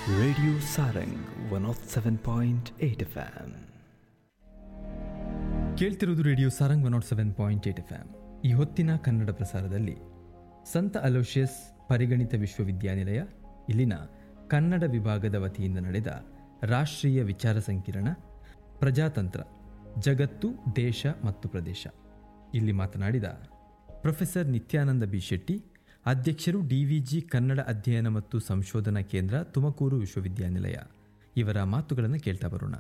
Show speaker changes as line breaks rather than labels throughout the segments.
Radio Sarang 107.8 FM.
ಕೇಳ್ತಿರೋದು radio Sarang one nought seven point eight F M ಈ ಹೊತ್ತಿನ ಕನ್ನಡ ಪ್ರಸಾರದಲ್ಲಿ ಸಂತ ಅಲೋಷಿಯಸ್ ಪರಿಗಣಿತ ವಿಶ್ವವಿದ್ಯಾನಿಲಯ ಇಲ್ಲಿನ ಕನ್ನಡ ವಿಭಾಗದ ವತಿಯಿಂದ ನಡೆದ ರಾಷ್ಟ್ರೀಯ ವಿಚಾರ ಸಂಕಿರಣ ಪ್ರಜಾತಂತ್ರ ಜಗತ್ತು ದೇಶ ಮತ್ತು ಪ್ರದೇಶ ಇಲ್ಲಿ ಮಾತನಾಡಿದ ಪ್ರೊಫೆಸರ್ ನಿತ್ಯಾನಂದ ಬಿ ಶೆಟ್ಟಿ ಅಧ್ಯಕ್ಷರು ಡಿವಿಜಿ ಕನ್ನಡ ಅಧ್ಯಯನ ಮತ್ತು ಸಂಶೋಧನಾ ಕೇಂದ್ರ ತುಮಕೂರು ವಿಶ್ವವಿದ್ಯಾನಿಲಯ ಇವರ ಮಾತುಗಳನ್ನು ಕೇಳ್ತಾ ಬರೋಣ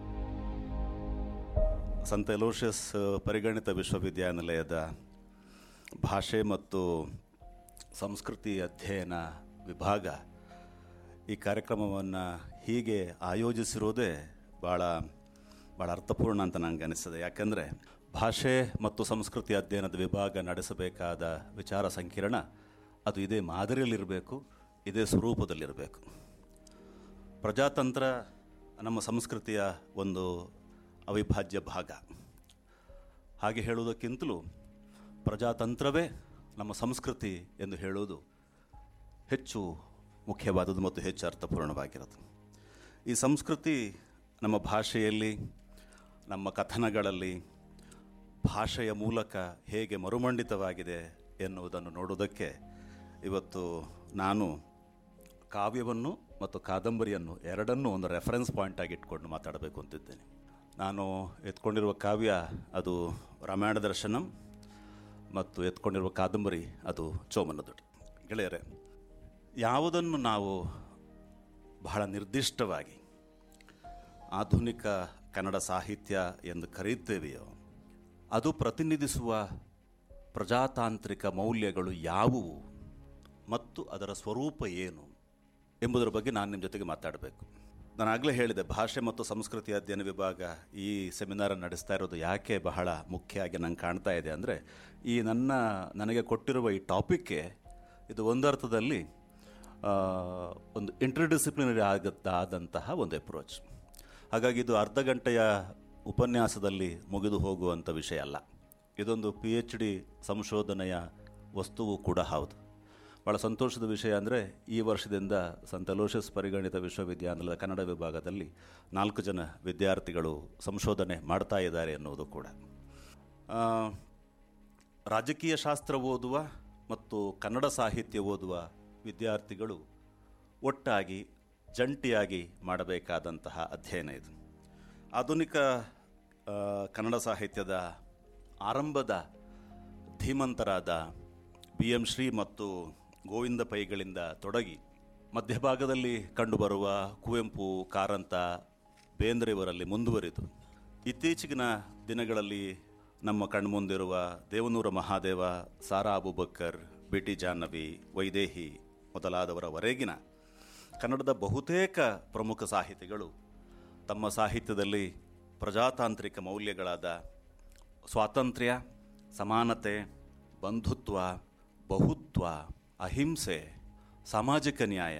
ಸಂತ ಎಲೋಷಿಯಸ್ ಪರಿಗಣಿತ ವಿಶ್ವವಿದ್ಯಾನಿಲಯದ ಭಾಷೆ ಮತ್ತು ಸಂಸ್ಕೃತಿ ಅಧ್ಯಯನ ವಿಭಾಗ ಈ ಕಾರ್ಯಕ್ರಮವನ್ನು ಹೀಗೆ ಆಯೋಜಿಸಿರೋದೇ ಭಾಳ ಭಾಳ ಅರ್ಥಪೂರ್ಣ ಅಂತ ನನಗೆ ಅನಿಸ್ತದೆ ಯಾಕೆಂದರೆ ಭಾಷೆ ಮತ್ತು ಸಂಸ್ಕೃತಿ ಅಧ್ಯಯನದ ವಿಭಾಗ ನಡೆಸಬೇಕಾದ ವಿಚಾರ ಸಂಕಿರಣ ಅದು ಇದೇ ಮಾದರಿಯಲ್ಲಿರಬೇಕು ಇದೇ ಸ್ವರೂಪದಲ್ಲಿರಬೇಕು ಪ್ರಜಾತಂತ್ರ ನಮ್ಮ ಸಂಸ್ಕೃತಿಯ ಒಂದು ಅವಿಭಾಜ್ಯ ಭಾಗ ಹಾಗೆ ಹೇಳುವುದಕ್ಕಿಂತಲೂ ಪ್ರಜಾತಂತ್ರವೇ ನಮ್ಮ ಸಂಸ್ಕೃತಿ ಎಂದು ಹೇಳುವುದು ಹೆಚ್ಚು ಮುಖ್ಯವಾದದ್ದು ಮತ್ತು ಹೆಚ್ಚು ಅರ್ಥಪೂರ್ಣವಾಗಿರೋದು ಈ ಸಂಸ್ಕೃತಿ ನಮ್ಮ ಭಾಷೆಯಲ್ಲಿ ನಮ್ಮ ಕಥನಗಳಲ್ಲಿ ಭಾಷೆಯ ಮೂಲಕ ಹೇಗೆ ಮರುಮಂಡಿತವಾಗಿದೆ ಎನ್ನುವುದನ್ನು ನೋಡುವುದಕ್ಕೆ ಇವತ್ತು ನಾನು ಕಾವ್ಯವನ್ನು ಮತ್ತು ಕಾದಂಬರಿಯನ್ನು ಎರಡನ್ನೂ ಒಂದು ರೆಫರೆನ್ಸ್ ಪಾಯಿಂಟ್ ಆಗಿ ಇಟ್ಕೊಂಡು ಮಾತಾಡಬೇಕು ಅಂತಿದ್ದೇನೆ ನಾನು ಎತ್ಕೊಂಡಿರುವ ಕಾವ್ಯ ಅದು ರಾಮಾಯಣ ದರ್ಶನಂ ಮತ್ತು ಎತ್ಕೊಂಡಿರುವ ಕಾದಂಬರಿ ಅದು ಚೋಮನದುಡಿ ಗೆಳೆಯರೆ ಯಾವುದನ್ನು ನಾವು ಬಹಳ ನಿರ್ದಿಷ್ಟವಾಗಿ ಆಧುನಿಕ ಕನ್ನಡ ಸಾಹಿತ್ಯ ಎಂದು ಕರೆಯುತ್ತೇವೆಯೋ ಅದು ಪ್ರತಿನಿಧಿಸುವ ಪ್ರಜಾತಾಂತ್ರಿಕ ಮೌಲ್ಯಗಳು ಯಾವುವು ಮತ್ತು ಅದರ ಸ್ವರೂಪ ಏನು ಎಂಬುದರ ಬಗ್ಗೆ ನಾನು ನಿಮ್ಮ ಜೊತೆಗೆ ಮಾತಾಡಬೇಕು ನಾನು ಆಗಲೇ ಹೇಳಿದೆ ಭಾಷೆ ಮತ್ತು ಸಂಸ್ಕೃತಿ ಅಧ್ಯಯನ ವಿಭಾಗ ಈ ಸೆಮಿನಾರ್ ನಡೆಸ್ತಾ ಇರೋದು ಯಾಕೆ ಬಹಳ ಮುಖ್ಯ ಆಗಿ ನಂಗೆ ಕಾಣ್ತಾ ಇದೆ ಅಂದರೆ ಈ ನನ್ನ ನನಗೆ ಕೊಟ್ಟಿರುವ ಈ ಟಾಪಿಕ್ಗೆ ಇದು ಒಂದರ್ಥದಲ್ಲಿ ಆ, ಒಂದು ಇಂಟರ್ಡಿಸಿಪ್ಲಿನರಿ ಆಗತ್ತಾದಂತಹ ಒಂದು ಅಪ್ರೋಚ್ ಹಾಗಾಗಿ ಇದು ಅರ್ಧ ಗಂಟೆಯ ಉಪನ್ಯಾಸದಲ್ಲಿ ಮುಗಿದು ಹೋಗುವಂಥ ವಿಷಯ ಅಲ್ಲ ಇದೊಂದು ಪಿ ಎಚ್ ಡಿ ಸಂಶೋಧನೆಯ ವಸ್ತುವು ಕೂಡ ಹೌದು ಭಾಳ ಸಂತೋಷದ ವಿಷಯ ಅಂದರೆ ಈ ವರ್ಷದಿಂದ ಸಂತ ಅಲೋಷಿಯಸ್ ಪರಿಗಣಿತ ವಿಶ್ವವಿದ್ಯಾನಿಲಯದ ಕನ್ನಡ ವಿಭಾಗದಲ್ಲಿ ನಾಲ್ಕು ಜನ ವಿದ್ಯಾರ್ಥಿಗಳು ಸಂಶೋಧನೆ ಮಾಡ್ತಾ ಇದ್ದಾರೆ ಎನ್ನುವುದು ಕೂಡ ಆ, ರಾಜಕೀಯ ಶಾಸ್ತ್ರ ಓದುವ ಮತ್ತು ಕನ್ನಡ ಸಾಹಿತ್ಯ ಓದುವ ವಿದ್ಯಾರ್ಥಿಗಳು ಒಟ್ಟಾಗಿ ಜಂಟಿಯಾಗಿ ಮಾಡಬೇಕಾದಂತಹ ಅಧ್ಯಯನ ಇದು ಆಧುನಿಕ ಆ, ಕನ್ನಡ ಸಾಹಿತ್ಯದ ಆರಂಭದ ಧೀಮಂತರಾದ ಬಿ ಎಂ ಶ್ರೀ ಮತ್ತು ಗೋವಿಂದ ಪೈಗಳಿಂದ ತೊಡಗಿ ಮಧ್ಯಭಾಗದಲ್ಲಿ ಕಂಡುಬರುವ ಕುವೆಂಪು ಕಾರಂತ ಬೇಂದ್ರೆಯವರಲ್ಲಿ ಮುಂದುವರಿದು ಇತ್ತೀಚಿನ ದಿನಗಳಲ್ಲಿ ನಮ್ಮ ಕಣ್ಮುಂದಿರುವ ದೇವನೂರ ಮಹಾದೇವ ಸಾರಾ ಅಬುಬಕ್ಕರ್ ಬಿ ಟಿ ಜಾಹ್ನವಿ ವೈದೇಹಿ ಮೊದಲಾದವರವರೆಗಿನ ಕನ್ನಡದ ಬಹುತೇಕ ಪ್ರಮುಖ ಸಾಹಿತಿಗಳು ತಮ್ಮ ಸಾಹಿತ್ಯದಲ್ಲಿ ಪ್ರಜಾತಾಂತ್ರಿಕ ಮೌಲ್ಯಗಳಾದ ಸ್ವಾತಂತ್ರ್ಯ ಸಮಾನತೆ ಬಂಧುತ್ವ ಬಹುತ್ವ ಅಹಿಂಸೆ ಸಾಮಾಜಿಕ ನ್ಯಾಯ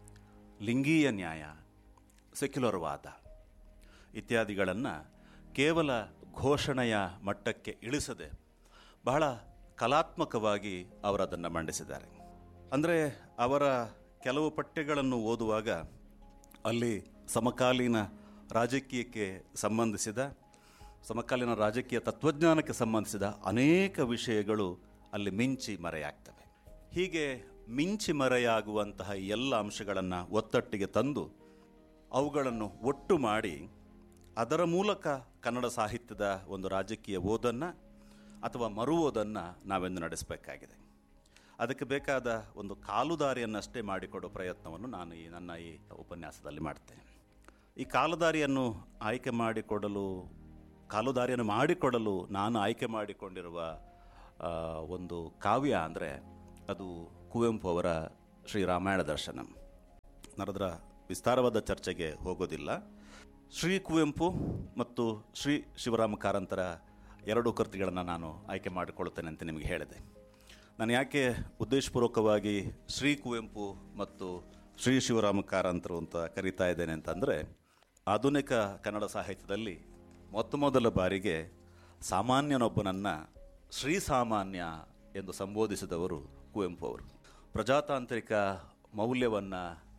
ಲಿಂಗೀಯ ನ್ಯಾಯ ಸೆಕ್ಯುಲರ್ವಾದ ಇತ್ಯಾದಿಗಳನ್ನು ಕೇವಲ ಘೋಷಣೆಯ ಮಟ್ಟಕ್ಕೆ ಇಳಿಸದೆ ಬಹಳ ಕಲಾತ್ಮಕವಾಗಿ ಅವರದನ್ನು ಮಂಡಿಸಿದ್ದಾರೆ ಅಂದರೆ ಅವರ ಕೆಲವು ಪಠ್ಯಗಳನ್ನು ಓದುವಾಗ ಅಲ್ಲಿ ಸಮಕಾಲೀನ ರಾಜಕೀಯಕ್ಕೆ ಸಂಬಂಧಿಸಿದ ಸಮಕಾಲೀನ ರಾಜಕೀಯ ತತ್ವಜ್ಞಾನಕ್ಕೆ ಸಂಬಂಧಿಸಿದ ಅನೇಕ ವಿಷಯಗಳು ಅಲ್ಲಿ ಮಿಂಚಿ ಮರೆಯಾಗ್ತವೆ ಹೀಗೆ ಮಿಂಚಿ ಮರೆಯಾಗುವಂತಹ ಎಲ್ಲ ಅಂಶಗಳನ್ನು ಒತ್ತಟ್ಟಿಗೆ ತಂದು ಅವುಗಳನ್ನು ಒಟ್ಟು ಮಾಡಿ ಅದರ ಮೂಲಕ ಕನ್ನಡ ಸಾಹಿತ್ಯದ ಒಂದು ರಾಜಕೀಯ ಓದನ್ನು ಅಥವಾ ಮರು ಓದನ್ನು ನಾವೆಂದು ನಡೆಸಬೇಕಾಗಿದೆ ಅದಕ್ಕೆ ಬೇಕಾದ ಒಂದು ಕಾಲುದಾರಿಯನ್ನಷ್ಟೇ ಮಾಡಿಕೊಡೋ ಪ್ರಯತ್ನವನ್ನು ನಾನು ಈ ನನ್ನ ಈ ಉಪನ್ಯಾಸದಲ್ಲಿ ಮಾಡ್ತೇನೆ ಈ ಕಾಲುದಾರಿಯನ್ನು ಆಯ್ಕೆ ಮಾಡಿಕೊಡಲು ಕಾಲುದಾರಿಯನ್ನು ಮಾಡಿಕೊಡಲು ನಾನು ಆಯ್ಕೆ ಮಾಡಿಕೊಂಡಿರುವ ಆ, ಒಂದು ಕಾವ್ಯ ಅಂದರೆ ಅದು ಕುವೆಂಪು ಅವರ ಶ್ರೀ ರಾಮಾಯಣ ದರ್ಶನಂ ನರದ್ರ ವಿಸ್ತಾರವಾದ ಚರ್ಚೆಗೆ ಹೋಗೋದಿಲ್ಲ ಶ್ರೀ ಕುವೆಂಪು ಮತ್ತು ಶ್ರೀ ಶಿವರಾಮ ಕಾರಂತರ ಎರಡು ಕೃತಿಗಳನ್ನು ನಾನು ಆಯ್ಕೆ ಮಾಡಿಕೊಳ್ಳುತ್ತೇನೆ ಅಂತ ನಿಮಗೆ ಹೇಳಿದೆ ನಾನು ಯಾಕೆ ಉದ್ದೇಶಪೂರ್ವಕವಾಗಿ ಶ್ರೀ ಕುವೆಂಪು ಮತ್ತು ಶ್ರೀ ಶಿವರಾಮ ಕಾರಂತರು ಅಂತ ಕರೀತಾ ಇದ್ದೇನೆ ಅಂತಂದರೆ ಆಧುನಿಕ ಕನ್ನಡ ಸಾಹಿತ್ಯದಲ್ಲಿ ಮೊತ್ತ ಮೊದಲ ಬಾರಿಗೆ ಸಾಮಾನ್ಯನೊಬ್ಬನನ್ನು ಶ್ರೀ ಸಾಮಾನ್ಯ ಎಂದು ಸಂಬೋಧಿಸಿದವರು ಕುವೆಂಪು ಅವರು ಪ್ರಜಾತಾಂತ್ರಿಕ ಮೌಲ್ಯವನ್ನು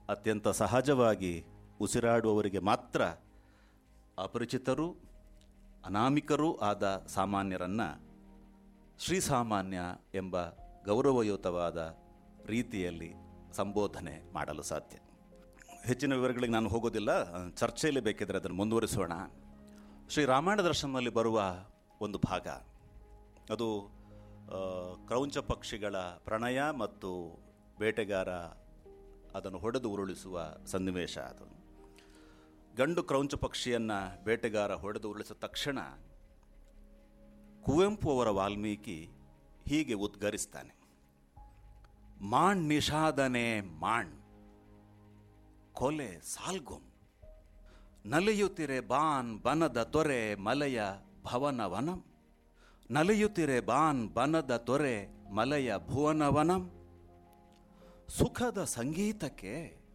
ಅತ್ಯಂತ ಸಹಜವಾಗಿ ಉಸಿರಾಡುವವರಿಗೆ ಮಾತ್ರ ಅಪರಿಚಿತರೂ ಅನಾಮಿಕರೂ ಆದ ಸಾಮಾನ್ಯರನ್ನು ಶ್ರೀಸಾಮಾನ್ಯ ಎಂಬ ಗೌರವಯುತವಾದ ರೀತಿಯಲ್ಲಿ ಸಂಬೋಧನೆ ಮಾಡಲು ಸಾಧ್ಯ ಹೆಚ್ಚಿನ ವಿವರಗಳಿಗೆ ನಾನು ಹೋಗೋದಿಲ್ಲ ಚರ್ಚೆಯಲ್ಲಿ ಬೇಕಿದ್ರೆ ಅದನ್ನು ಮುಂದುವರಿಸೋಣ ಶ್ರೀ ರಾಮಾಯಣ ದರ್ಶನದಲ್ಲಿ ಬರುವ ಒಂದು ಭಾಗ ಅದು ಆ, ಕ್ರೌಂಚ ಪಕ್ಷಿಗಳ ಪ್ರಣಯ ಮತ್ತು ಬೇಟೆಗಾರ ಅದನ್ನು ಹೊಡೆದು ಉರುಳಿಸುವ ಸನ್ನಿವೇಶ ಅದು ಗಂಡು ಕ್ರೌಂಚ ಪಕ್ಷಿಯನ್ನು ಬೇಟೆಗಾರ ಹೊಡೆದು ಉರುಳಿಸಿದ ತಕ್ಷಣ ಕುವೆಂಪು ಅವರ ವಾಲ್ಮೀಕಿ ಹೀಗೆ ಉದ್ಗರಿಸ್ತಾನೆ ಮಾಣ್ ನಿಷಾದನೆ ಮಾಣ್ ಕೊಲೆ ಸಾಲ್ಗುಂ ನಲಿಯುತ್ತಿರೆ ಬಾನ್ ಬನದ ತೊರೆ ಮಲೆಯ ಭವನವನಂ ನಲಿಯುತ್ತಿರೆ ಬಾನ್ ಬನದ ತೊರೆ ಮಲೆಯ ಭುವನವನಂ ಸುಖದ ಸಂಗೀತಕ್ಕೆ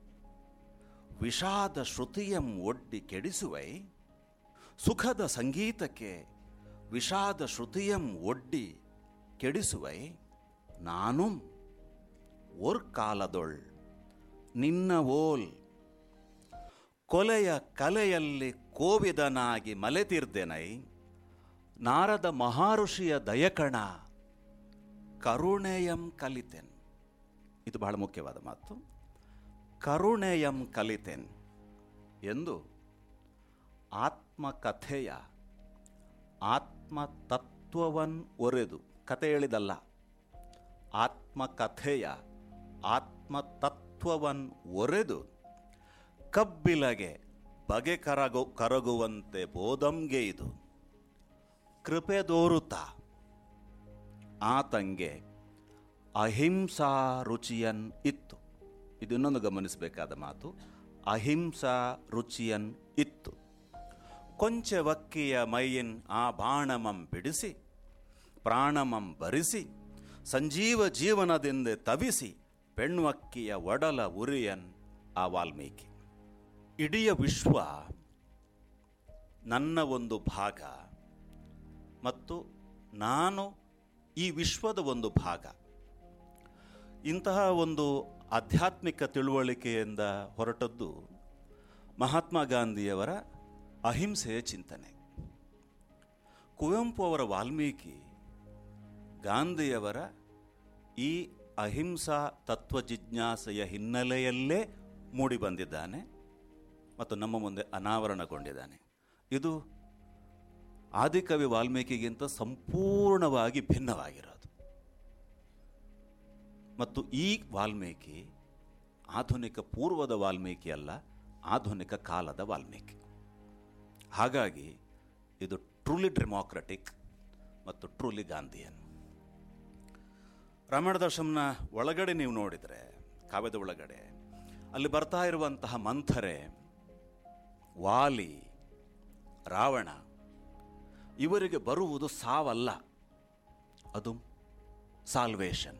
ವಿಷಾದ ಶ್ರುತಿಯಂ ಒಡ್ಡಿ ಕೆಡಿಸುವೈ ಸುಖದ ಸಂಗೀತಕ್ಕೆ ವಿಷಾದ ಶ್ರುತಿಯಂ ಒಡ್ಡಿ ಕೆಡಿಸುವೈ ನಾನು ಕಾಲದೊಳ್ ನಿನ್ನ ಓಲ್ ಕೊಲೆಯ ಕಲೆಯಲ್ಲಿ ಕೋವಿದನಾಗಿ ಮಲೆತಿರ್ದೆನೈ ನಾರದ ಮಹಾಋಷಿಯ ದಯಕಣ ಕರುಣೆಯಂ ಕಲಿತೆನ್ ಇದು ಬಹಳ ಮುಖ್ಯವಾದ ಮಾತು ಕರುಣೆಯಂ ಕಲಿತೆನ್ ಎಂದು ಆತ್ಮಕಥೆಯ ಆತ್ಮತತ್ವವನ್ ಒರೆದು ಕಥೆ ಹೇಳಿದಲ್ಲ ಆತ್ಮಕಥೆಯ ಆತ್ಮತತ್ವವನ್ ಒರೆದು ಕಬ್ಬಿಲಗೆ ಬಗೆ ಕರಗು ಕರಗುವಂತೆ ಬೋಧಂಗೆ ಇದು ಕೃಪೆ ದೋರುತ್ತ ಆತಂಗೆ ಅಹಿಂಸಾ ರುಚಿಯನ್ ಇತ್ತು ಇದು ಇನ್ನೊಂದು ಗಮನಿಸಬೇಕಾದ ಮಾತು ಅಹಿಂಸಾ ರುಚಿಯನ್ ಇತ್ತು ಕೊಂಚ ವಕ್ಕಿಯ ಮೈಯಿನ್ ಆ ಬಾಣಮಂ ಬಿಡಿಸಿ ಪ್ರಾಣಮಂ ಬರಿಸಿ ಸಂಜೀವ ಜೀವನದಿಂದ ತವಿಸಿ ಪೆಣ್ವಕ್ಕಿಯ ಒಡಲ ಉರಿಯನ್ ಆ ವಾಲ್ಮೀಕಿ ಇಡೀ ವಿಶ್ವ ನನ್ನ ಒಂದು ಭಾಗ ಮತ್ತು ನಾನು ಈ ವಿಶ್ವದ ಒಂದು ಭಾಗ ಇಂತಹ ಒಂದು ಆಧ್ಯಾತ್ಮಿಕ ತಿಳುವಳಿಕೆಯಿಂದ ಹೊರಟದ್ದು ಮಹಾತ್ಮ ಗಾಂಧಿಯವರ ಅಹಿಂಸೆಯ ಚಿಂತನೆ ಕುವೆಂಪು ಅವರ ವಾಲ್ಮೀಕಿ ಗಾಂಧಿಯವರ ಈ ಅಹಿಂಸಾ ತತ್ವ ಜಿಜ್ಞಾಸೆಯ ಹಿನ್ನೆಲೆಯಲ್ಲೇ ಮೂಡಿಬಂದಿದ್ದಾನೆ ಮತ್ತು ನಮ್ಮ ಮುಂದೆ ಅನಾವರಣಗೊಂಡಿದ್ದಾನೆ ಇದು ಆದಿಕವಿ ವಾಲ್ಮೀಕಿಗಿಂತ ಸಂಪೂರ್ಣವಾಗಿ ಭಿನ್ನವಾಗಿರೋದು ಮತ್ತು ಈ ವಾಲ್ಮೀಕಿ ಆಧುನಿಕ ಪೂರ್ವದ ವಾಲ್ಮೀಕಿ ಅಲ್ಲ ಆಧುನಿಕ ಕಾಲದ ವಾಲ್ಮೀಕಿ ಹಾಗಾಗಿ ಇದು ಟ್ರೂಲಿ ಡೆಮಾಕ್ರೆಟಿಕ್ ಮತ್ತು ಟ್ರೂಲಿ ಗಾಂಧಿಯನ್ ರಾಮಾಯಣ ದರ್ಶನನ ಒಳಗಡೆ ನೀವು ನೋಡಿದರೆ ಕಾವ್ಯದ ಒಳಗಡೆ ಅಲ್ಲಿ ಬರ್ತಾ ಇರುವಂತಹ ಮಂಥರೆ ವಾಲಿ ರಾವಣ ಇವರಿಗೆ ಬರುವುದು ಸಾವಲ್ಲ ಅದು ಸಾಲ್ವೇಷನ್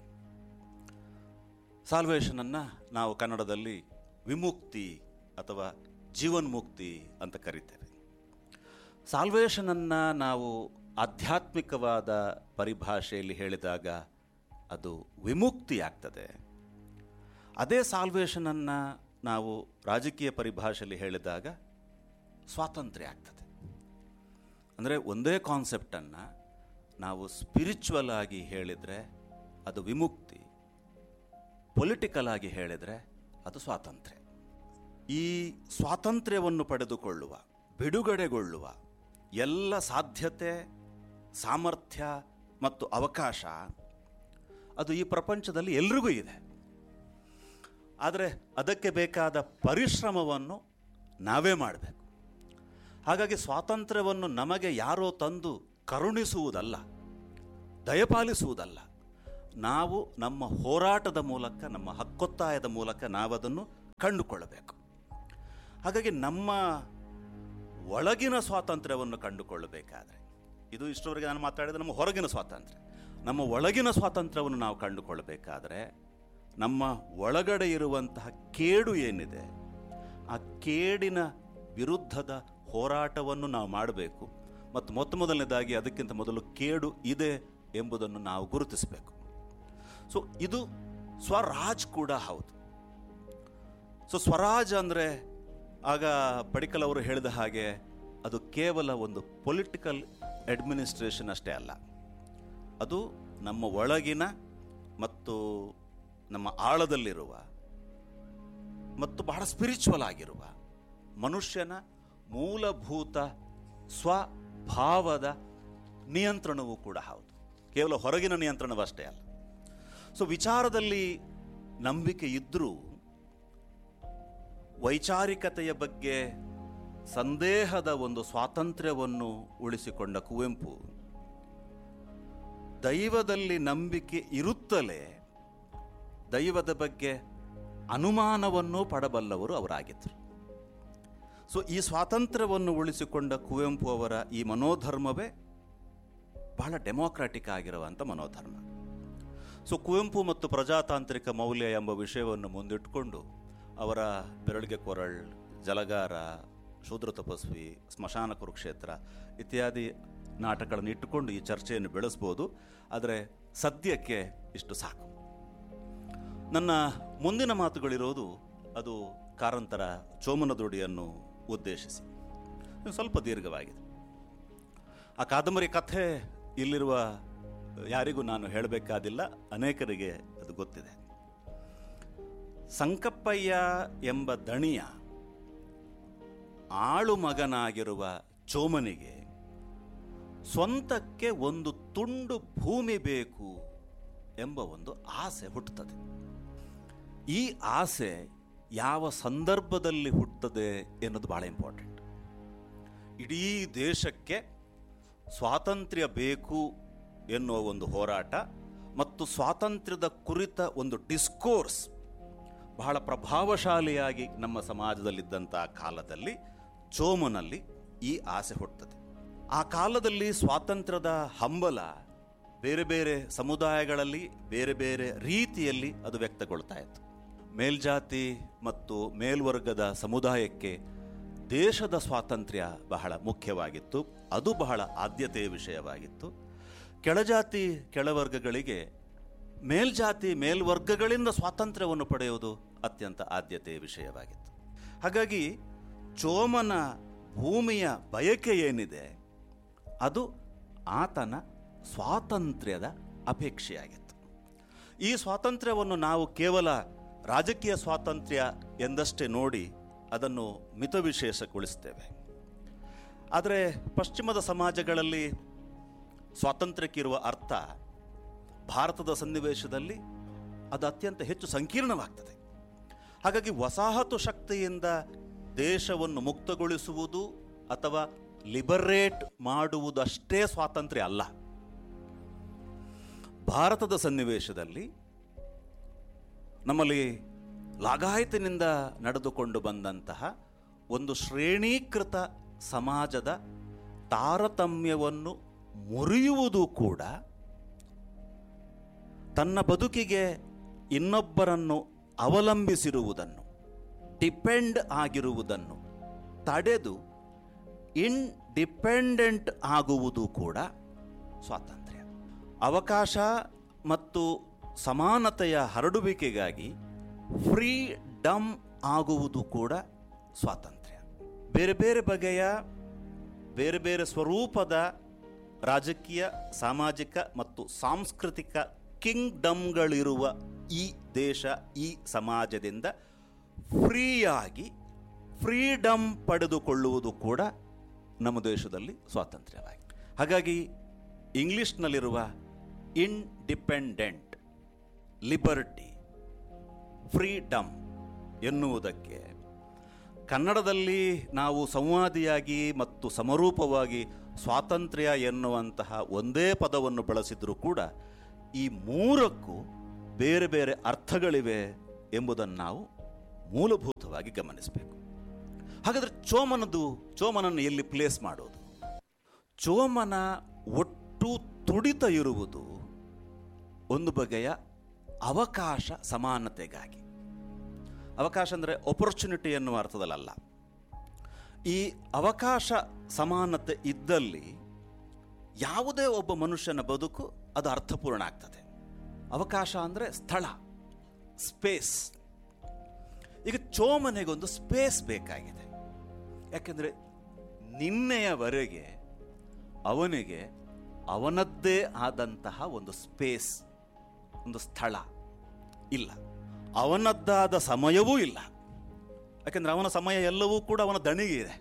ಸಾಲ್ವೇಷನನ್ನು ನಾವು ಕನ್ನಡದಲ್ಲಿ ವಿಮುಕ್ತಿ ಅಥವಾ ಜೀವನ್ಮುಕ್ತಿ ಅಂತ ಕರಿತೇವೆ ಸಾಲ್ವೇಷನನ್ನು ನಾವು ಆಧ್ಯಾತ್ಮಿಕವಾದ ಪರಿಭಾಷೆಯಲ್ಲಿ ಹೇಳಿದಾಗ ಅದು ವಿಮುಕ್ತಿ ಆಗ್ತದೆ ಅದೇ ಸಾಲ್ವೇಷನನ್ನು ನಾವು ರಾಜಕೀಯ ಪರಿಭಾಷೆಯಲ್ಲಿ ಹೇಳಿದಾಗ ಸ್ವಾತಂತ್ರ್ಯ ಆಗ್ತದೆ ಅಂದರೆ ಒಂದೇ ಕಾನ್ಸೆಪ್ಟನ್ನು ನಾವು ಸ್ಪಿರಿಚುವಲ್ ಆಗಿ ಹೇಳಿದರೆ ಅದು ವಿಮುಕ್ತಿ ಪೊಲಿಟಿಕಲ್ ಆಗಿ ಹೇಳಿದರೆ ಅದು ಸ್ವಾತಂತ್ರ್ಯ ಈ ಸ್ವಾತಂತ್ರ್ಯವನ್ನು ಪಡೆದುಕೊಳ್ಳುವ ಬಿಡುಗಡೆಗೊಳ್ಳುವ ಎಲ್ಲ ಸಾಧ್ಯತೆ ಸಾಮರ್ಥ್ಯ ಮತ್ತು ಅವಕಾಶ ಅದು ಈ ಪ್ರಪಂಚದಲ್ಲಿ ಎಲ್ರಿಗೂ ಇದೆ ಆದರೆ ಅದಕ್ಕೆ ಬೇಕಾದ ಪರಿಶ್ರಮವನ್ನು ನಾವೇ ಮಾಡಬೇಕು ಹಾಗಾಗಿ ಸ್ವಾತಂತ್ರ್ಯವನ್ನು ನಮಗೆ ಯಾರೋ ತಂದು ಕರುಣಿಸುವುದಲ್ಲ ದಯಪಾಲಿಸುವುದಲ್ಲ ನಾವು ನಮ್ಮ ಹೋರಾಟದ ಮೂಲಕ ನಮ್ಮ ಹಕ್ಕೊತ್ತಾಯದ ಮೂಲಕ ನಾವದನ್ನು ಕಂಡುಕೊಳ್ಳಬೇಕು ಹಾಗಾಗಿ ನಮ್ಮ ಒಳಗಿನ ಸ್ವಾತಂತ್ರ್ಯವನ್ನು ಕಂಡುಕೊಳ್ಳಬೇಕಾದ್ರೆ ಇದು ಇಷ್ಟವರೆಗೆ ನಾನು ಮಾತಾಡಿದ ನಮ್ಮ ಹೊರಗಿನ ಸ್ವಾತಂತ್ರ್ಯ ನಮ್ಮ ಒಳಗಿನ ಸ್ವಾತಂತ್ರ್ಯವನ್ನು ನಾವು ಕಂಡುಕೊಳ್ಳಬೇಕಾದ್ರೆ ನಮ್ಮ ಒಳಗಡೆ ಇರುವಂತಹ ಕೇಡು ಏನಿದೆ ಆ ಕೇಡಿನ ವಿರುದ್ಧದ ಹೋರಾಟವನ್ನು ನಾವು ಮಾಡಬೇಕು ಮತ್ತು ಮೊತ್ತ ಮೊದಲನೇದಾಗಿ ಅದಕ್ಕಿಂತ ಮೊದಲು ಕೇಡು ಇದೆ ಎಂಬುದನ್ನು ನಾವು ಗುರುತಿಸಬೇಕು ಸೊ ಇದು ಸ್ವರಾಜ್ ಕೂಡ ಹೌದು ಸೊ ಸ್ವರಾಜ್ ಅಂದರೆ ಆಗ ಪಡಿಕಲ್ ಅವರು ಹೇಳಿದ ಹಾಗೆ ಅದು ಕೇವಲ ಒಂದು ಪೊಲಿಟಿಕಲ್ ಅಡ್ಮಿನಿಸ್ಟ್ರೇಷನ್ ಅಷ್ಟೇ ಅಲ್ಲ ಅದು ನಮ್ಮ ಒಳಗಿನ ಮತ್ತು ನಮ್ಮ ಆಳದಲ್ಲಿರುವ ಮತ್ತು ಬಹಳ ಸ್ಪಿರಿಚುವಲ್ ಆಗಿರುವ ಮನುಷ್ಯನ ಮೂಲಭೂತ ಸ್ವಭಾವದ ನಿಯಂತ್ರಣವೂ ಕೂಡ ಹೌದು ಕೇವಲ ಹೊರಗಿನ ನಿಯಂತ್ರಣವಷ್ಟೇ ಅಲ್ಲ ಸೊ ವಿಚಾರದಲ್ಲಿ ನಂಬಿಕೆ ಇದ್ದರೂ ವೈಚಾರಿಕತೆಯ ಬಗ್ಗೆ ಸಂದೇಹದ ಒಂದು ಸ್ವಾತಂತ್ರ್ಯವನ್ನು ಉಳಿಸಿಕೊಂಡ ಕುವೆಂಪು ದೈವದಲ್ಲಿ ನಂಬಿಕೆ ಇರುತ್ತಲೇ ದೈವದ ಬಗ್ಗೆ ಅನುಮಾನವನ್ನು ಪಡಬಲ್ಲವರು ಅವರಾಗಿದ್ದರು ಸೊ ಈ ಸ್ವಾತಂತ್ರ್ಯವನ್ನು ಉಳಿಸಿಕೊಂಡ ಕುವೆಂಪು ಅವರ ಈ ಮನೋಧರ್ಮವೇ ಬಹಳ ಡೆಮೋಕ್ರಾಟಿಕ್ ಆಗಿರುವಂಥ ಮನೋಧರ್ಮ ಸೊ ಕುವೆಂಪು ಮತ್ತು ಪ್ರಜಾತಾಂತ್ರಿಕ ಮೌಲ್ಯ ಎಂಬ ವಿಷಯವನ್ನು ಮುಂದಿಟ್ಟುಕೊಂಡು ಅವರ ಬೆರಳಿಗೆ ಕೊರಳ್ ಜಲಗಾರ ಶೂದ್ರ ತಪಸ್ವಿ ಸ್ಮಶಾನ ಕುರುಕ್ಷೇತ್ರ ಇತ್ಯಾದಿ ನಾಟಕಗಳನ್ನು ಇಟ್ಟುಕೊಂಡು ಈ ಚರ್ಚೆಯನ್ನು ಬೆಳೆಸ್ಬೋದು ಆದರೆ ಸದ್ಯಕ್ಕೆ ಇಷ್ಟು ಸಾಕು ನನ್ನ ಮುಂದಿನ ಮಾತುಗಳಿರೋದು ಅದು ಕಾರಂತರ ಚೋಮನದೊಡಿಯನ್ನು ಉದ್ದೇಶಿಸಿ ಇದು ಸ್ವಲ್ಪ ದೀರ್ಘವಾಗಿದೆ ಆ ಕಾದಂಬರಿ ಕಥೆ ಇಲ್ಲಿರುವ ಯಾರಿಗೂ ನಾನು ಹೇಳಬೇಕಾದಿಲ್ಲ ಅನೇಕರಿಗೆ ಅದು ಗೊತ್ತಿದೆ ಸಂಕಪ್ಪಯ್ಯ ಎಂಬ ದಣಿಯ ಆಳು ಮಗನಾಗಿರುವ ಚೋಮನಿಗೆ ಸ್ವಂತಕ್ಕೆ ಒಂದು ತುಂಡು ಭೂಮಿ ಬೇಕು ಎಂಬ ಒಂದು ಆಸೆ ಹುಟ್ಟುತ್ತದೆ ಈ ಆಸೆ ಯಾವ ಸಂದರ್ಭದಲ್ಲಿ ಹುಟ್ಟುತ್ತದೆ ಎನ್ನುವುದು ಬಹಳ ಇಂಪಾರ್ಟೆಂಟ್ ಇಡೀ ದೇಶಕ್ಕೆ ಸ್ವಾತಂತ್ರ್ಯ ಬೇಕು ಎನ್ನುವ ಒಂದು ಹೋರಾಟ ಮತ್ತು ಸ್ವಾತಂತ್ರ್ಯದ ಕುರಿತ ಒಂದು ಡಿಸ್ಕೋರ್ಸ್ ಬಹಳ ಪ್ರಭಾವಶಾಲಿಯಾಗಿ ನಮ್ಮ ಸಮಾಜದಲ್ಲಿದ್ದಂತಹ ಕಾಲದಲ್ಲಿ ಚೋಮನಲ್ಲಿ ಈ ಆಸೆ ಹುಟ್ಟುತ್ತದೆ ಆ ಕಾಲದಲ್ಲಿ ಸ್ವಾತಂತ್ರ್ಯದ ಹಂಬಲ ಬೇರೆ ಬೇರೆ ಸಮುದಾಯಗಳಲ್ಲಿ ಬೇರೆ ಬೇರೆ ರೀತಿಯಲ್ಲಿ ಅದು ವ್ಯಕ್ತಗೊಳ್ತಾ ಇತ್ತು ಮೇಲ್ಜಾತಿ ಮತ್ತು ಮೇಲ್ವರ್ಗದ ಸಮುದಾಯಕ್ಕೆ ದೇಶದ ಸ್ವಾತಂತ್ರ್ಯ ಬಹಳ ಮುಖ್ಯವಾಗಿತ್ತು ಅದು ಬಹಳ ಆದ್ಯತೆಯ ವಿಷಯವಾಗಿತ್ತು ಕೆಳಜಾತಿ ಕೆಳವರ್ಗಗಳಿಗೆ ಮೇಲ್ಜಾತಿ ಮೇಲ್ವರ್ಗಗಳಿಂದ ಸ್ವಾತಂತ್ರ್ಯವನ್ನು ಪಡೆಯುವುದು ಅತ್ಯಂತ ಆದ್ಯತೆಯ ವಿಷಯವಾಗಿತ್ತು ಹಾಗಾಗಿ ಚೋಮನ ಭೂಮಿಯ ಬಯಕೆ ಏನಿದೆ ಅದು ಆತನ ಸ್ವಾತಂತ್ರ್ಯದ ಅಪೇಕ್ಷೆಯಾಗಿತ್ತು ಈ ಸ್ವಾತಂತ್ರ್ಯವನ್ನು ನಾವು ಕೇವಲ ರಾಜಕೀಯ ಸ್ವಾತಂತ್ರ್ಯ ಎಂದಷ್ಟೇ ನೋಡಿ ಅದನ್ನು ಮಿತವಿಶೇಷಗೊಳಿಸ್ತೇವೆ ಆದರೆ ಪಶ್ಚಿಮದ ಸಮಾಜಗಳಲ್ಲಿ ಸ್ವಾತಂತ್ರ್ಯಕ್ಕಿರುವ ಅರ್ಥ ಭಾರತದ ಸನ್ನಿವೇಶದಲ್ಲಿ ಅದು ಅತ್ಯಂತ ಹೆಚ್ಚು ಸಂಕೀರ್ಣವಾಗ್ತದೆ ಹಾಗಾಗಿ ವಸಾಹತು ಶಕ್ತಿಯಿಂದ ದೇಶವನ್ನು ಮುಕ್ತಗೊಳಿಸುವುದು ಅಥವಾ ಲಿಬರೇಟ್ ಮಾಡುವುದಷ್ಟೇ ಸ್ವಾತಂತ್ರ್ಯ ಅಲ್ಲ ಭಾರತದ ಸನ್ನಿವೇಶದಲ್ಲಿ ನಮ್ಮಲ್ಲಿ ಲಾಗಾಯತಿನಿಂದ ನಡೆದುಕೊಂಡು ಬಂದಂತಹ ಒಂದು ಶ್ರೇಣೀಕೃತ ಸಮಾಜದ ತಾರತಮ್ಯವನ್ನು ಮುರಿಯುವುದು ಕೂಡ ತನ್ನ ಬದುಕಿಗೆ ಇನ್ನೊಬ್ಬರನ್ನು ಅವಲಂಬಿಸಿರುವುದನ್ನು ಡಿಪೆಂಡ್ ಆಗಿರುವುದನ್ನು ತಡೆದು ಇಂಡಿಪೆಂಡೆಂಟ್ ಆಗುವುದು ಕೂಡ ಸ್ವಾತಂತ್ರ್ಯ ಅವಕಾಶ ಮತ್ತು ಸಮಾನತೆಯ ಹರಡುವಿಕೆಗಾಗಿ ಫ್ರೀಡಮ್ ಆಗುವುದು ಕೂಡ ಸ್ವಾತಂತ್ರ್ಯ ಬೇರೆ ಬೇರೆ ಬಗೆಯ ಬೇರೆ ಬೇರೆ ಸ್ವರೂಪದ ರಾಜಕೀಯ ಸಾಮಾಜಿಕ ಮತ್ತು ಸಾಂಸ್ಕೃತಿಕ ಕಿಂಗ್ಡಮ್ಗಳಿರುವ ಈ ದೇಶ ಈ ಸಮಾಜದಿಂದ ಫ್ರೀಯಾಗಿ ಫ್ರೀಡಮ್ ಪಡೆದುಕೊಳ್ಳುವುದು ಕೂಡ ನಮ್ಮ ದೇಶದಲ್ಲಿ ಸ್ವಾತಂತ್ರ್ಯವಾಗಿದೆ ಹಾಗಾಗಿ ಇಂಗ್ಲಿಷ್ನಲ್ಲಿರುವ ಇಂಡಿಪೆಂಡೆಂಟ್ ಲಿಬರ್ಟಿ ಫ್ರೀಡಮ್ ಎನ್ನುವುದಕ್ಕೆ ಕನ್ನಡದಲ್ಲಿ ನಾವು ಸಂವಾದಿಯಾಗಿ ಮತ್ತು ಸಮರೂಪವಾಗಿ ಸ್ವಾತಂತ್ರ್ಯ ಎನ್ನುವಂತಹ ಒಂದೇ ಪದವನ್ನು ಬಳಸಿದರೂ ಕೂಡ ಈ ಮೂರಕ್ಕೂ ಬೇರೆ ಬೇರೆ ಅರ್ಥಗಳಿವೆ ಎಂಬುದನ್ನು ನಾವು ಮೂಲಭೂತವಾಗಿ ಗಮನಿಸಬೇಕು ಹಾಗಾದರೆ ಚೋಮನದು ಚೋಮನನ್ನು ಎಲ್ಲಿ ಪ್ಲೇಸ್ ಮಾಡೋದು ಚೋಮನ ಒಟ್ಟು ತುಡಿತ ಇರುವುದು ಒಂದು ಬಗೆಯ ಅವಕಾಶ ಸಮಾನತೆಗಾಗಿ ಅವಕಾಶ ಅಂದರೆ ಒಪರ್ಚುನಿಟಿ ಎನ್ನುವ ಅರ್ಥದಲ್ಲ ಈ ಅವಕಾಶ ಸಮಾನತೆ ಇದ್ದಲ್ಲಿ ಯಾವುದೇ ಒಬ್ಬ ಮನುಷ್ಯನ ಬದುಕು ಅದು ಅರ್ಥಪೂರ್ಣ ಆಗ್ತದೆ ಅವಕಾಶ ಅಂದರೆ ಸ್ಥಳ ಸ್ಪೇಸ್ ಈಗ ಚೋಮನೆಗೊಂದು ಸ್ಪೇಸ್ ಬೇಕಾಗಿದೆ ಯಾಕೆಂದರೆ ನಿನ್ನೆಯವರೆಗೆ ಅವನಿಗೆ ಅವನದ್ದೇ ಆದಂತಹ ಒಂದು ಸ್ಪೇಸ್ ಒಂದು ಸ್ಥಳ ಇಲ್ಲ ಅವನದ್ದಾದ ಸಮಯವೂ ಇಲ್ಲ ಯಾಕೆಂದರೆ ಅವನ ಸಮಯ ಎಲ್ಲವೂ ಕೂಡ ಅವನ ದಣಿಗೆ ಇದೆ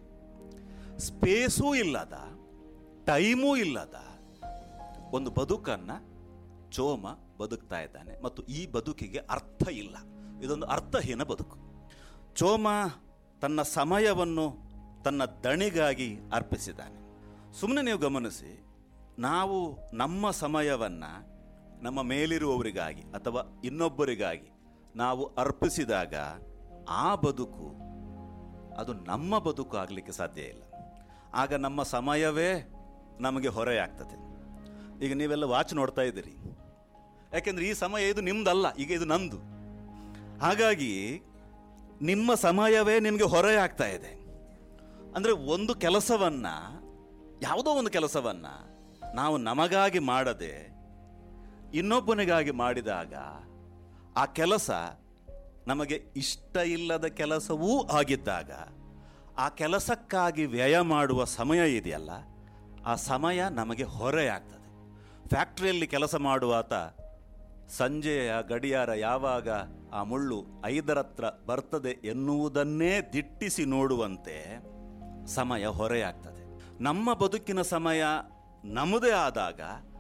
ಸ್ಪೇಸೂ ಇಲ್ಲದ ಟೈಮೂ ಇಲ್ಲದ ಒಂದು ಬದುಕನ್ನು ಚೋಮ ಬದುಕ್ತಾ ಇದ್ದಾನೆ ಮತ್ತು ಈ ಬದುಕಿಗೆ ಅರ್ಥ ಇಲ್ಲ ಇದೊಂದು ಅರ್ಥಹೀನ ಬದುಕು ಚೋಮ ತನ್ನ ಸಮಯವನ್ನು ತನ್ನ ದಣಿಗಾಗಿ ಅರ್ಪಿಸಿದ್ದಾನೆ ಸುಮ್ಮನೆ ನೀವು ಗಮನಿಸಿ ನಾವು ನಮ್ಮ ಸಮಯವನ್ನು ನಮ್ಮ ಮೇಲಿರುವವರಿಗಾಗಿ ಅಥವಾ ಇನ್ನೊಬ್ಬರಿಗಾಗಿ ನಾವು ಅರ್ಪಿಸಿದಾಗ ಆ ಬದುಕು ಅದು ನಮ್ಮ ಬದುಕು ಆಗಲಿಕ್ಕೆ ಸಾಧ್ಯ ಇಲ್ಲ ಆಗ ನಮ್ಮ ಸಮಯವೇ ನಮಗೆ ಹೊರೆಯಾಗ್ತದೆ ಈಗ ನೀವೆಲ್ಲ ವಾಚ್ ನೋಡ್ತಾ ಇದ್ದೀರಿ ಯಾಕೆಂದ್ರೆ ಈ ಸಮಯ ಇದು ನಿಮ್ದಲ್ಲ ಈಗ ಇದು ನಂದು ಹಾಗಾಗಿ ನಿಮ್ಮ ಸಮಯವೇ ನಿಮಗೆ ಹೊರೆಯಾಗ್ತಾ ಇದೆ ಅಂದರೆ ಒಂದು ಕೆಲಸವನ್ನ ಯಾವುದೋ ಒಂದು ಕೆಲಸವನ್ನ ನಾವು ನಮಗಾಗಿ ಮಾಡದೆ ಇನ್ನೊಬ್ಬನಿಗಾಗಿ ಮಾಡಿದಾಗ ಆ ಕೆಲಸ ನಮಗೆ ಇಷ್ಟ ಇಲ್ಲದ ಕೆಲಸವೂ ಆಗಿದ್ದಾಗ ಆ ಕೆಲಸಕ್ಕಾಗಿ ವ್ಯಯ ಮಾಡುವ ಸಮಯ ಇದೆಯಲ್ಲ ಆ ಸಮಯ ನಮಗೆ ಹೊರೆಯಾಗ್ತದೆ ಫ್ಯಾಕ್ಟ್ರಿಯಲ್ಲಿ ಕೆಲಸ ಮಾಡುವಾತ ಸಂಜೆಯ ಗಡಿಯಾರ ಯಾವಾಗ ಆ ಮುಳ್ಳು ಐದರತ್ರ ಬರ್ತದೆ ಎನ್ನುವುದನ್ನೇ ದಿಟ್ಟಿಸಿ ನೋಡುವಂತೆ ಸಮಯ ಹೊರೆಯಾಗ್ತದೆ ನಮ್ಮ ಬದುಕಿನ ಸಮಯ ನಮ್ಮದೇ ಆದಾಗ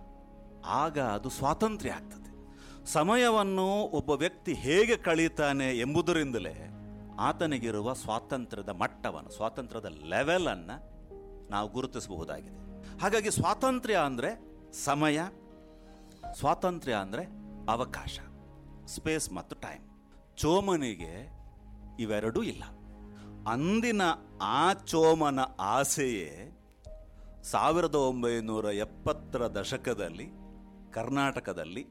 ಆಗ ಅದು ಸ್ವಾತಂತ್ರ್ಯ ಆಗ್ತದೆ ಸಮಯವನ್ನು ಒಬ್ಬ ವ್ಯಕ್ತಿ ಹೇಗೆ ಕಳೀತಾನೆ ಎಂಬುದರಿಂದಲೇ ಆತನಿಗಿರುವ ಸ್ವಾತಂತ್ರ್ಯದ ಮಟ್ಟವನ್ನು ಸ್ವಾತಂತ್ರ್ಯದ ಲೆವೆಲನ್ನು ನಾವು ಗುರುತಿಸಬಹುದಾಗಿದೆ ಹಾಗಾಗಿ ಸ್ವಾತಂತ್ರ್ಯ ಅಂದರೆ ಸಮಯ ಸ್ವಾತಂತ್ರ್ಯ ಅಂದರೆ ಅವಕಾಶ ಸ್ಪೇಸ್ ಮತ್ತು ಟೈಮ್ ಚೋಮನಿಗೆ ಇವೆರಡೂ ಇಲ್ಲ ಅಂದಿನ ಆ ಚೋಮನ ಆಸೆಯೇ ಸಾವಿರದ ಒಂಬೈನೂರ ಎಪ್ಪತ್ತರ ದಶಕದಲ್ಲಿ ಕರ್ನಾಟಕದಲ್ಲಿ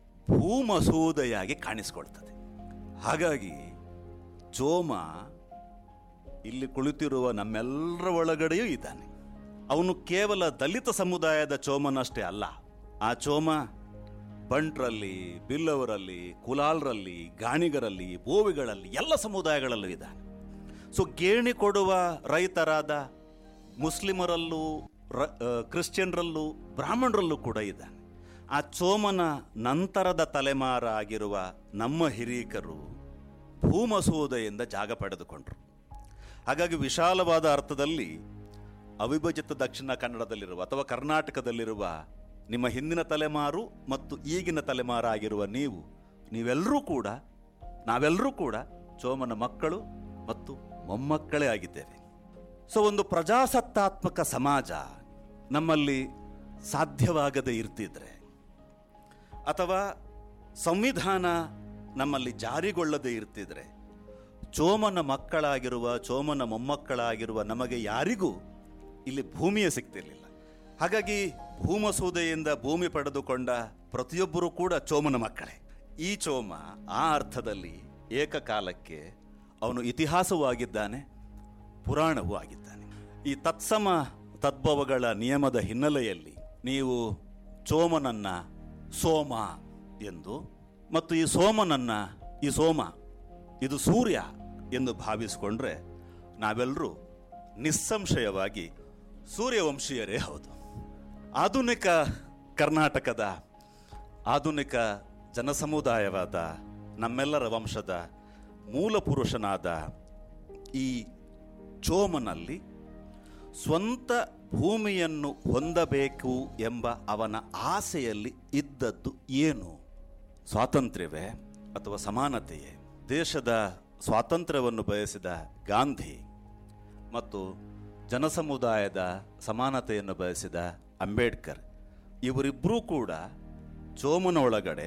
ಭೂಮಸೂದೆಯಾಗಿ ಕಾಣಿಸಿಕೊಳ್ತದೆ ಹಾಗಾಗಿ ಚೋಮ ಇಲ್ಲಿ ಕುಳಿತಿರುವ ನಮ್ಮೆಲ್ಲರ ಒಳಗಡೆಯೂ ಇದ್ದಾನೆ ಅವನು ಕೇವಲ ದಲಿತ ಸಮುದಾಯದ ಚೋಮನಷ್ಟೇ ಅಲ್ಲ ಆ ಚೋಮ ಬಂಟ್ರಲ್ಲಿ ಬಿಲ್ಲವರಲ್ಲಿ ಕುಲಾಲ್ರಲ್ಲಿ ಗಾಣಿಗರಲ್ಲಿ ಬೋವಿಗಳಲ್ಲಿ ಎಲ್ಲ ಸಮುದಾಯಗಳಲ್ಲೂ ಇದ್ದಾನೆ ಸೊ ಗೇಣಿ ಕೊಡುವ ರೈತರಾದ ಮುಸ್ಲಿಮರಲ್ಲೂ ರ ಆ, ಕ್ರಿಶ್ಚಿಯನ್ರಲ್ಲೂ ಬ್ರಾಹ್ಮಣರಲ್ಲೂ ಕೂಡ ಇದ್ದಾನೆ ಆ ಚೋಮನ ನಂತರದ ತಲೆಮಾರ ಆಗಿರುವ ನಮ್ಮ ಹಿರೀಕರು ಭೂಮಸೂದೆಯಿಂದ ಜಾಗ ಪಡೆದುಕೊಂಡರು ಹಾಗಾಗಿ ವಿಶಾಲವಾದ ಅರ್ಥದಲ್ಲಿ ಅವಿಭಜಿತ ದಕ್ಷಿಣ ಕನ್ನಡದಲ್ಲಿರುವ ಅಥವಾ ಕರ್ನಾಟಕದಲ್ಲಿರುವ ನಿಮ್ಮ ಹಿಂದಿನ ತಲೆಮಾರು ಮತ್ತು ಈಗಿನ ತಲೆಮಾರು ಆಗಿರುವ ನೀವು ನೀವೆಲ್ಲರೂ ಕೂಡ ನಾವೆಲ್ಲರೂ ಕೂಡ ಚೋಮನ ಮಕ್ಕಳು ಮತ್ತು ಮೊಮ್ಮಕ್ಕಳೇ ಆಗಿದ್ದೇವೆ ಸೊ ಒಂದು ಪ್ರಜಾಸತ್ತಾತ್ಮಕ ಸಮಾಜ ನಮ್ಮಲ್ಲಿ ಸಾಧ್ಯವಾಗದೇ ಇರ್ತಿದ್ರೆ ಅಥವಾ ಸಂವಿಧಾನ ನಮ್ಮಲ್ಲಿ ಜಾರಿಗೊಳ್ಳದೇ ಇರ್ತಿದ್ರೆ ಚೋಮನ ಮಕ್ಕಳಾಗಿರುವ ಚೋಮನ ಮೊಮ್ಮಕ್ಕಳಾಗಿರುವ ನಮಗೆ ಯಾರಿಗೂ ಇಲ್ಲಿ ಭೂಮಿಯೇ ಸಿಗ್ತಿರ್ಲಿಲ್ಲ ಹಾಗಾಗಿ ಭೂಮಸೂದೆಯಿಂದ ಭೂಮಿ ಪಡೆದುಕೊಂಡ ಪ್ರತಿಯೊಬ್ಬರೂ ಕೂಡ ಚೋಮನ ಮಕ್ಕಳೇ ಈ ಚೋಮ ಆ ಅರ್ಥದಲ್ಲಿ ಏಕಕಾಲಕ್ಕೆ ಅವನು ಇತಿಹಾಸವೂ ಆಗಿದ್ದಾನೆ ಪುರಾಣವೂ ಆಗಿದ್ದಾನೆ ಈ ತತ್ಸಮ ತದ್ಭವಗಳ ನಿಯಮದ ಹಿನ್ನೆಲೆಯಲ್ಲಿ ನೀವು ಚೋಮನನ್ನ ಸೋಮ ಎಂದು ಮತ್ತು ಈ ಸೋಮನನ್ನ ಈ ಸೋಮ ಇದು ಸೂರ್ಯ ಎಂದು ಭಾವಿಸಿಕೊಂಡ್ರೆ ನಾವೆಲ್ಲರೂ ನಿಸ್ಸಂಶಯವಾಗಿ ಸೂರ್ಯವಂಶೀಯರೇ ಹೌದು ಆಧುನಿಕ ಕರ್ನಾಟಕದ ಆಧುನಿಕ ಜನಸಮುದಾಯವಾದ ನಮ್ಮೆಲ್ಲರ ವಂಶದ ಮೂಲ ಪುರುಷನಾದ ಈ ಚೋಮನಲ್ಲಿ ಸ್ವಂತ ಭೂಮಿಯನ್ನು ಹೊಂದಬೇಕು ಎಂಬ ಅವನ ಆಸೆಯಲ್ಲಿ ಇದ್ದದ್ದು ಏನು ಸ್ವಾತಂತ್ರ್ಯವೇ ಅಥವಾ ಸಮಾನತೆಯೇ ದೇಶದ ಸ್ವಾತಂತ್ರ್ಯವನ್ನು ಬಯಸಿದ ಗಾಂಧಿ ಮತ್ತು ಜನಸಮುದಾಯದ ಸಮಾನತೆಯನ್ನು ಬಯಸಿದ ಅಂಬೇಡ್ಕರ್ ಇವರಿಬ್ಬರೂ ಕೂಡ ಚೋಮನ ಒಳಗಡೆ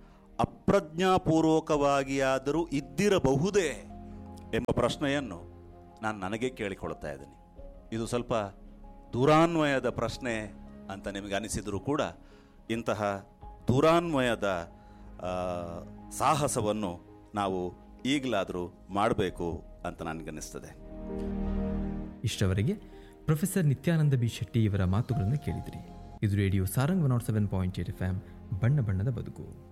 ಅಪ್ರಜ್ಞಾಪೂರ್ವಕವಾಗಿಯಾದರೂ ಇದ್ದಿರಬಹುದೇ ಎಂಬ ಪ್ರಶ್ನೆಯನ್ನು ನಾನು ನನಗೆ ಕೇಳಿಕೊಳ್ತಾ ಇದ್ದೀನಿ ಇದು ಸ್ವಲ್ಪ ದೂರಾನ್ವಯದ ಪ್ರಶ್ನೆ ಅಂತ ನಿಮಗೆ ಅನಿಸಿದರೂ ಕೂಡ ಇಂತಹ ದೂರಾನ್ವಯದ ಆ, ಸಾಹಸವನ್ನು ನಾವು ಈಗಲಾದರೂ ಮಾಡಬೇಕು ಅಂತ ನನಗನ್ನಿಸ್ತದೆ
ಇಷ್ಟವರೆಗೆ ಪ್ರೊಫೆಸರ್ ನಿತ್ಯಾನಂದ ಬಿ ಶೆಟ್ಟಿ ಇವರ ಮಾತುಗಳನ್ನು ಕೇಳಿದಿರಿ ಇದು radio Sarang one nought seven point eight F ಬಣ್ಣ ಬಣ್ಣದ ಬದುಕು